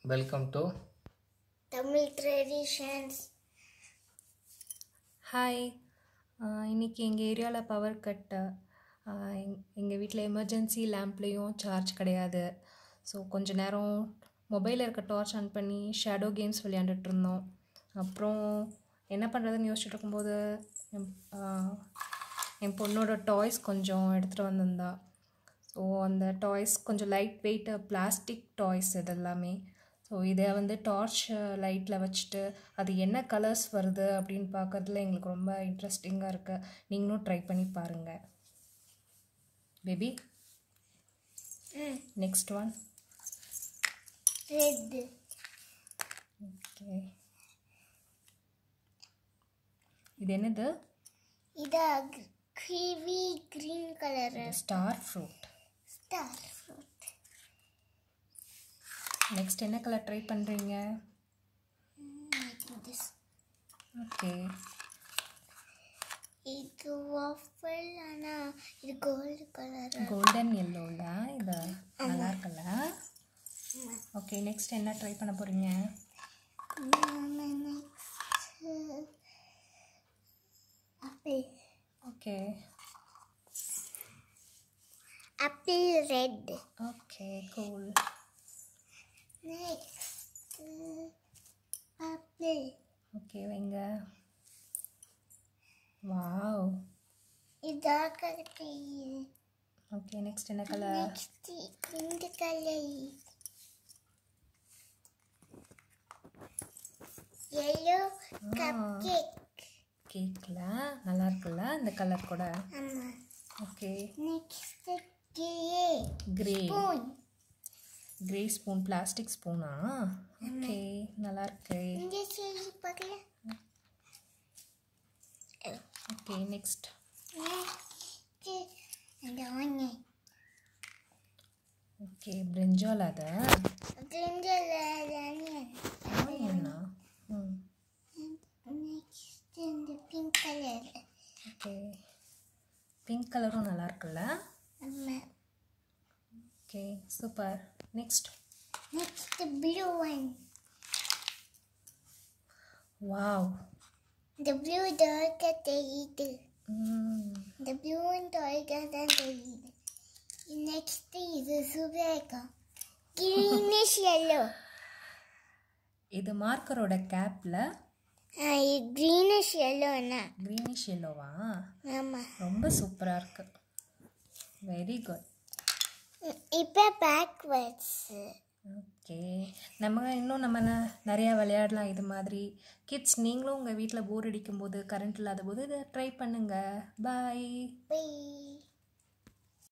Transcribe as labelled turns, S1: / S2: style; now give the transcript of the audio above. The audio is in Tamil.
S1: welcome to
S2: Tamil traditions
S3: hi இன்றைக்கி எங்கள் ஏரியாவில் பவர் கட்டு எங் எங்கள் வீட்டில் எமர்ஜென்சி லேம்ப்லேயும் சார்ஜ் கிடையாது ஸோ கொஞ்ச நேரம் மொபைலில் இருக்க டார்ச் ஆன் பண்ணி ஷேடோ கேம்ஸ் விளையாண்டுட்டு இருந்தோம் அப்புறம் என்ன பண்ணுறதுன்னு யோசிச்சுட்டு இருக்கும்போது என் ஆஹ், என் பொண்ணோட டாய்ஸ் கொஞ்சம் எடுத்துகிட்டு வந்திருந்தா ஸோ அந்த டாய்ஸ் கொஞ்சம் லைட் வெயிட் பிளாஸ்டிக் டாய்ஸ் இது எல்லாமே ஸோ இதை வந்து டார்ச் லைட்டில் வச்சுட்டு அது என்ன கலர்ஸ் வருது அப்படின்னு பார்க்கறதுல எங்களுக்கு ரொம்ப இன்ட்ரெஸ்டிங்காக இருக்குது நீங்களும் ட்ரை பண்ணி பாருங்கள் baby next one
S2: red
S3: okay இது என்னது
S2: இது kiwi green colour
S3: star fruit
S2: star fruit
S3: next என்ன கலர் ட்ரை பண்ணுறீங்க ஓகே
S2: இது வாஃபல் ஆனா இது கோல்டு கலர்
S3: கோல்டன் எல்லோவில் இது நல்லா இருக்குல்ல ஓகே நெக்ஸ்ட் என்ன ட்ரை பண்ண போகிறீங்க
S2: apple
S3: okay
S2: apple red
S3: okay cool
S2: next apple
S3: okay வைங்க வாவ்
S2: இதாக கலர்
S3: ஓகே நெக்ஸ்ட் என்ன கலர்
S2: நெக்ஸ்ட் இந்த கலர் yellow cupcake
S3: கேக்கில் நல்லா இருக்குல்ல இந்த கலர் கூட
S2: ஆமா
S3: okay
S2: next grey
S3: grey
S2: spoon
S3: grey spoon plastic ஸ்பூனா ஓகே நல்லா இருக்கு
S2: இங்க சொல்லி பார்க்கல
S3: ஓகே நெக்ஸ்ட்
S2: நெக்ஸ்ட் அந்த ஆனியன்
S3: ஓகே பிரிஞ்சால் அதை
S2: கிரிஞ்சல் ஆனியன்
S3: ஆனியனா ம்
S2: நெக்ஸ்ட் இந்த பிங்க் கலர்
S3: ஓகே பிங்க் கலரும் நல்லா இருக்குல்ல
S2: ஆமா
S3: okay super next
S2: next blue one
S3: wow
S2: இந்த ப்ளூ டார்க்கா தெரியுது இந்த ப்ளூ டார்க்கா தான் தெரியுது நெக்ஸ்ட் இது சூப்பராக கிரீனிஷ் எல்லோ
S3: இது மார்க்கரோட கேப்பில்
S2: இது கிரீனிஷ் எல்லோண்ணா
S3: க்ரீனிஷ் எல்லோவா
S2: ஆமாம்
S3: ரொம்ப சூப்பராக இருக்கு வெரி குட்
S2: இப்போ பேக்வேர்ட்ஸ்
S3: ஓகே நம்ம இன்னும் நம்ம ந- நிறையா விளையாடலாம் இது மாதிரி கிட்ஸ் நீங்களும் உங்கள் வீட்டில் போர் அடிக்கும்போது கரண்ட் இல்லாத போது இதை ட்ரை பண்ணுங்கள் பாய்
S2: பை